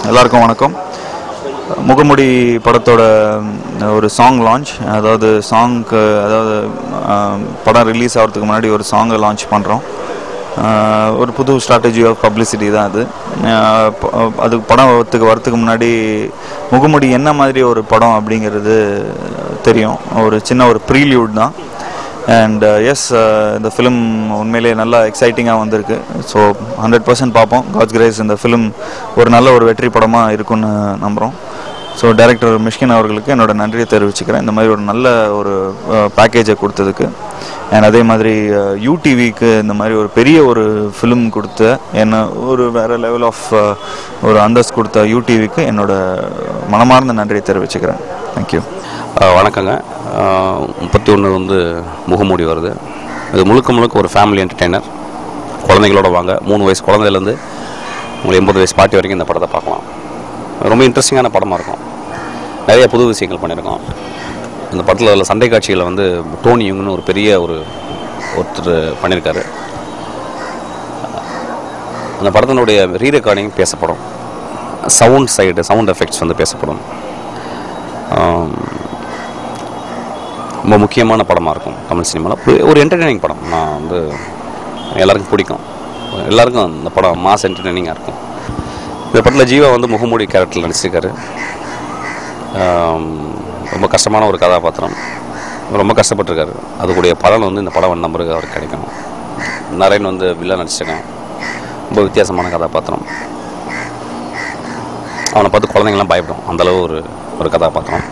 எல்லாருக்கும் வணக்கம் முகமுடி படத்தோட ம், ஒரு சாங் லான்ச் அதாவது சாங்க்கு அதாவது ஆம், படம் ரிலீஸ் ஆகிறதுக்கு முன்னாடி ஒரு சாங்கை லான்ச் பண்ணுறோம் ஒரு புது ஸ்ட்ராட்டஜி ஆஃப் பப்ளிசிட்டி தான் அது ஆஹ் ப- அது படத்துக்கு வரத்துக்கு முன்னாடி முகமுடி என்ன மாதிரி ஒரு படம் அப்படிங்கிறது தெரியும் ஒரு சின்ன ஒரு ப்ரீலியூட் தான் அண்ட் எஸ் இந்த ஃபிலிம் உண்மையிலேயே நல்லா எக்ஸைட்டிங்காக வந்திருக்கு ஸோ ஹண்ட்ரட் பர்சன்ட் பார்ப்போம் காட்ஸ் கிரேஸ் இந்த ஃபிலிம் ஒரு நல்ல ஒரு வெற்றி படமாக இருக்கும்னு நம்புகிறோம் ஸோ டைரக்டர் மிஷ்கின் அவர்களுக்கு என்னோட நன்றியை தெரிவிச்சுக்கிறேன் இந்த மாதிரி ஒரு நல்ல ஒரு பேக்கேஜை கொடுத்ததுக்கு அண்ட் அதே மாதிரி யூடிவிக்கு இந்த மாதிரி ஒரு பெரிய ஒரு ஃபிலிம் கொடுத்த என்ன ஒரு வேறு லெவல் ஆஃப் ஒரு அந்தஸ்து கொடுத்த யூடிவிக்கு என்னோட மனமார்ந்த நன்றியை தெரிவிச்சுக்கிறேன் தேங்க்யூ அஹ் வணக்கங்க முப்பத்தி ஒன்று வந்து முகமூடி வருது இது முழுக்க முழுக்க ஒரு ஃபேமிலி என்டர்டெய்னர் குழந்தைங்களோட வாங்க மூணு வயசு குழந்தையிலேருந்து உங்களுக்கு எண்பது வயசு பாட்டி வரைக்கும் இந்த படத்தை பார்க்கலாம் ரொம்ப இன்ட்ரெஸ்டிங்கான படமாக இருக்கும் நிறைய புது விஷயங்கள் பண்ணியிருக்கோம் இந்த படத்தில் உள்ள சண்டை காட்சிகளை வந்து டோனி யுங்னு ஒரு பெரிய ஒரு ஒருத்தர் பண்ணியிருக்காரு அந்த படத்தினுடைய ரீ ரெக்கார்டிங் பேசப்படும் சவுண்ட் சைடு சவுண்ட் எஃபெக்ட்ஸ் வந்து பேசப்படும் ஆம், ரொம்ப முக்கியமான படமாக இருக்கும் தமிழ் சினிமாவில் ஒரு என்டர்டெய்னிங் படம் நான் வந்து எல்லாருக்கும் பிடிக்கும் எல்லாருக்கும் இந்த படம் மாஸ் என்டர்டெய்னிங்காக இருக்கும் இந்த படத்தில் ஜீவா வந்து முகமூடி கேரக்டரில் நடிச்சிருக்காரு ஆம், ரொம்ப கஷ்டமான ஒரு கதாபாத்திரம் ரொம்ப கஷ்டப்பட்டிருக்காரு அதுக்குடைய பலன் வந்து இந்த படம் நம்பருக்கு அவருக்கு கிடைக்கும் நரேன் வந்து வில்லா நடிச்சிருக்கான் ரொம்ப வித்தியாசமான கதாபாத்திரம் அவனை பார்த்து குழந்தைங்களாம் பயப்படும் அந்தளவு ஒரு ஒரு கதாபாத்திரம்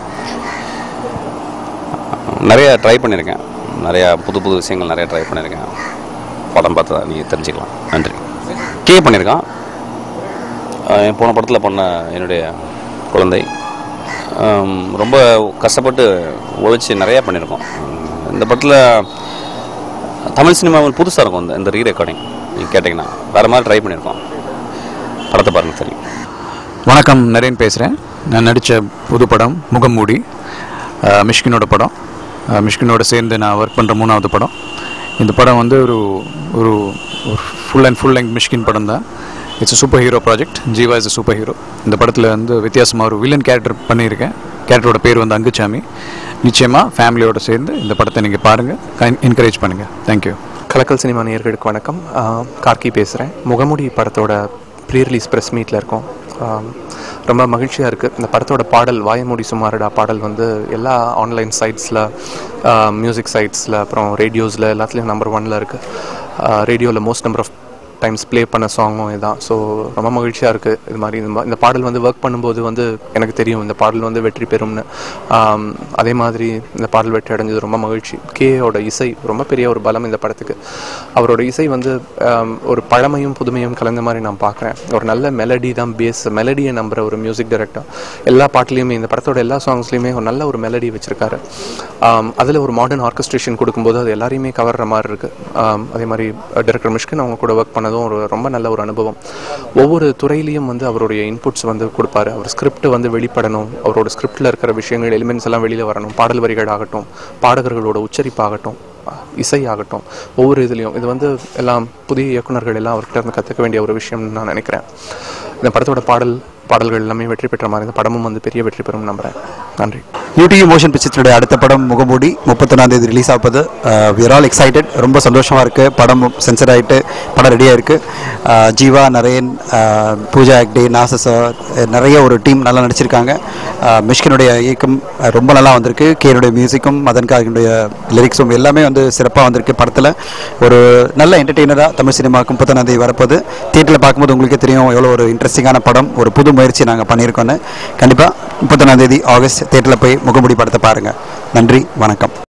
நிறைய ட்ரை பண்ணியிருக்கேன் நிறையா புது புது விஷயங்கள் நிறைய ட்ரை பண்ணியிருக்கேன் படம் பார்த்தா நீங்கள் தெரிஞ்சுக்கலாம் நன்றி கே பண்ணியிருக்கான் அஹ் என் போன படத்தில் பண்ண என்னுடைய குழந்தை ஆம், ரொம்ப கஷ்டப்பட்டு உழைச்சி நிறையா பண்ணியிருக்கோம் இந்த படத்தில் தமிழ் சினிமாவில் புதுசாக இருக்கும் இந்த இந்த ரீ ரெக்கார்டிங் நீங்கள் கேட்டிங்கன்னா வேறு மாதிரி ட்ரை பண்ணியிருக்கோம் படத்தை பாருங்க தெரியும் வணக்கம் நரேன் பேசுகிறேன் நான் நடித்த புது படம் முகமூடி அஹ், மிஷ்கினோட படம் அஹ், மிஷ்கினோட சேர்ந்து நான் ஒர்க் பண்ணுற மூணாவது படம் இந்த படம் வந்து ஒரு ஒரு ஒரு full and full length Mysskin படம் தான் it's super hero project Jiiva is super hero இந்த படத்தில் வந்து வித்தியாசமாக ஒரு வில்லன் கேரக்டர் பண்ணியிருக்கேன் கேரக்டரோட பேர் வந்து அங்குச்சாமி நிச்சயமாக ஃபேமிலியோட சேர்ந்து இந்த படத்தை நீங்கள் பாருங்கள் என்கரேஜ் பண்ணுங்கள் தேங்க்யூ கலக்கல் சினிமா நேயர்களுக்கு வணக்கம் ஆஹ் கார்க்கி பேசுகிறேன் முகமுடி படத்தோட ப்ரீ ரிலீஸ் ப்ரெஸ் மீட்டில் இருக்கோம் ஆம், ரொம்ப மகிழ்ச்சியாக இருக்குது இந்த படத்தோட பாடல் வாயமூடி சுமாரடா பாடல் வந்து எல்லா ஆன்லைன் சைட்ஸில் மியூசிக் சைட்ஸில் அப்புறம் ரேடியோஸில் எல்லாத்துலேயும் நம்பர் ஒனில் இருக்குது ரேடியோவில் most number of times play பண்ண சாங்கும் இதுதான் ஸோ ரொம்ப மகிழ்ச்சியாக இருக்குது இது மாதிரி இந்த மா- இந்த பாடல் வந்து ஒர்க் பண்ணும்போது வந்து எனக்கு தெரியும் இந்த பாடல் வந்து வெற்றி பெறும்னு ஆம், அதே மாதிரி இந்த பாடல் வெற்றி அடைஞ்சது ரொம்ப மகிழ்ச்சி கேயோட இசை ரொம்ப பெரிய ஒரு பலம் இந்த படத்துக்கு அவரோட இசை வந்து ஆம், ஒரு பழமையும் புதுமையும் கலந்த மாதிரி நான் பார்க்குறேன் ஒரு நல்ல மெலடி தான் பேஸ் மெலடியை நம்புற ஒரு மியூசிக் டைரக்டர் எல்லா பாட்டுலேயுமே இந்த படத்தோட எல்லா சாங்ஸ்லையுமே ஒரு நல்ல ஒரு மெலடி வச்சுருக்காரு அதில் ஒரு மாடர்ன் ஆர்கஸ்ட்ரேஷன் கொடுக்கும்போது அது எல்லாரையுமே கவர்ற மாதிரி இருக்குது அதே மாதிரி டைரக்டர் மிஷ்கின் அவங்க கூட ஒர்க் பண்ணதும் ஒரு ரொம்ப நல்ல ஒரு அனுபவம் ஒவ்வொரு துறையிலையும் வந்து அவருடைய இன்புட்ஸ் வந்து கொடுப்பாரு அவர் ஸ்கிரிப்ட் வந்து வெளிப்படணும் அவரோட ஸ்கிரிப்டில் இருக்கிற விஷயங்கள் எலிமெண்ட்ஸ் எல்லாம் வெளியில் வரணும் பாடல் வரிகள் ஆகட்டும் பாடகர்களோட உச்சரிப்பாகட்டும் இசை ஆகட்டும் ஒவ்வொரு இதுலேயும் இது வந்து எல்லாம் புதிய இயக்குனர்கள் எல்லாம் அவர்கிட்ட இருந்து கற்றுக்க வேண்டிய ஒரு விஷயம்னு நான் நினைக்கிறேன் இந்த படத்தோட பாடல் பாடல்கள் எல்லாமே வெற்றி பெற்ற மாதிரி இந்த படமும் வந்து பெரிய வெற்றி பெறும் நம்புகிறேன் நன்றி யூடியூ மோஷன் பிக்சர்ஸுடைய அடுத்த படம் முகமூடி முப்பத்தொன்னாம் தேதி ரிலீஸ் ஆகுது விர் ஆல் எக்ஸைட்டட் ரொம்ப சந்தோஷமாக இருக்குது படம் சென்சர் ஆகிட்டு படம் ரெடியாக இருக்குது ஜீவா நரேன் ஆஹ் பூஜா ஆக்டே நாச சார் நிறைய ஒரு டீம் நல்லா நடிச்சிருக்காங்க ஆஹ் மிஷ்கினுடைய இயக்கம் ஆஹ் ரொம்ப நல்லா வந்திருக்கு கேனுடைய மியூசிக்கும் மதன் காகினுடைய லிரிக்ஸும் எல்லாமே வந்து சிறப்பாக வந்திருக்கு படத்தில் ஒரு நல்ல என்டர்டெய்னராக தமிழ் சினிமாவுக்கு முப்பத்தொன்னாம் தேதி வரப்போகுது தியேட்டரில் பார்க்கும்போது உங்களுக்கே தெரியும் எவ்வளோ ஒரு இன்ட்ரெஸ்டிங்கான படம் ஒரு புது முயற்சி நாங்கள் பண்ணியிருக்கோன்னு கண்டிப்பாக முப்பத்தொன்னாம் தேதி ஆகஸ்ட் தியேட்டரில் போய் முகமுடி படத்தை பாருங்கள் நன்றி வணக்கம்